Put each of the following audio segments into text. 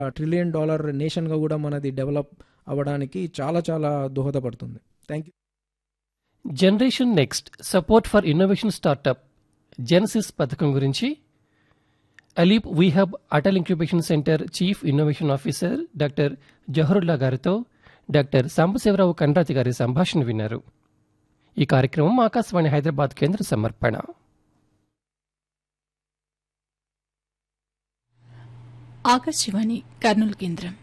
trillion dollar నేషన్గా కూడా మనది develop అవ్వడానికి చాలా చాలా దోహదపడుతుంది thank you generation next support for innovation startup Genesis పథకం గురించి అలీప్ వీహబ్ Atal incubation centre chief innovation officer doctor Zaharulla గారితో డాక్టర్ సాంబశివరావు కండ్రాతి గారి సంభాషణ విన్నారు ఈ కార్యక్రమం ఆకాశవాణి హైదరాబాద్ కేంద్ర సమర్పణ ఆకాశవాణి కర్నూలు కేంద్రం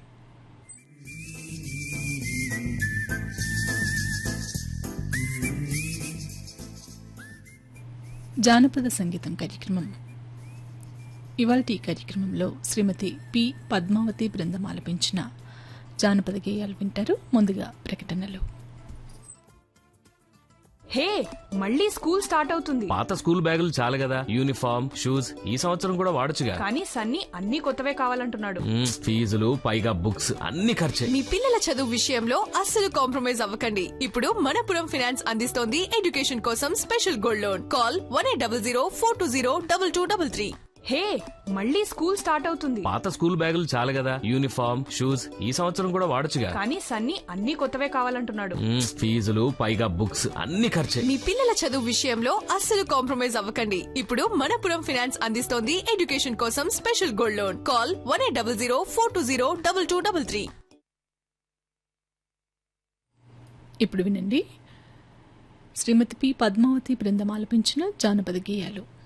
జానపద సంగీతం కార్యక్రమం ఇవాల్టి ఈ కార్యక్రమంలో శ్రీమతి పి పద్మావతి బృందం ఆలపించిన జానపద గేయాలు వింటారు ముందుగా ప్రకటనలు హే మళ్ళీ స్కూల్ స్టార్ట్ అవుతుంది పాత స్కూల్ బ్యాగులు చాలు కదా యూనిఫామ్ షూస్ ఈ సంవత్సరం కూడా వాడొచ్చుగా కానీ సన్నీ అన్ని కొత్తవే కావాలంటున్నాడు మ్మ్, ఫీజులు పైగా బుక్స్ అన్ని ఖర్చే మీ పిల్లల చదువు విషయంలో అస్సలు కాంప్రమైజ్ అవ్వకండి ఇప్పుడు మనపురం ఫినాన్స్ అందిస్తోంది ఎడ్యుకేషన్ కోసం special gold loan call one eight double zero four two zero double two double three hey మళ్ళీ స్కూల్ స్టార్ట్ అవుతుంది పాత స్కూల్ బ్యాగులు చాలు కదా యూనిఫామ్ షూస్ ఈ సంవత్సరం కూడా వాడొచ్చుగా కానీ సన్నీ అన్ని కొత్తవే కావాలంటున్నాడు మ్మ్, ఫీజులు పైగా బుక్స్ అన్ని ఖర్చే మీ పిల్లల చదువు విషయంలో అస్సలు కాంప్రమైజ్ అవ్వకండి ఇప్పుడు మనపురం ఫినాన్స్ అందిస్తోంది ఎడ్యుకేషన్ కోసం special gold loan call one eight double zero four two zero double two double three ఇప్పుడు వినండి శ్రీమతి పి పద్మావతి బృందం ఆలపించిన జానపద గేయాలు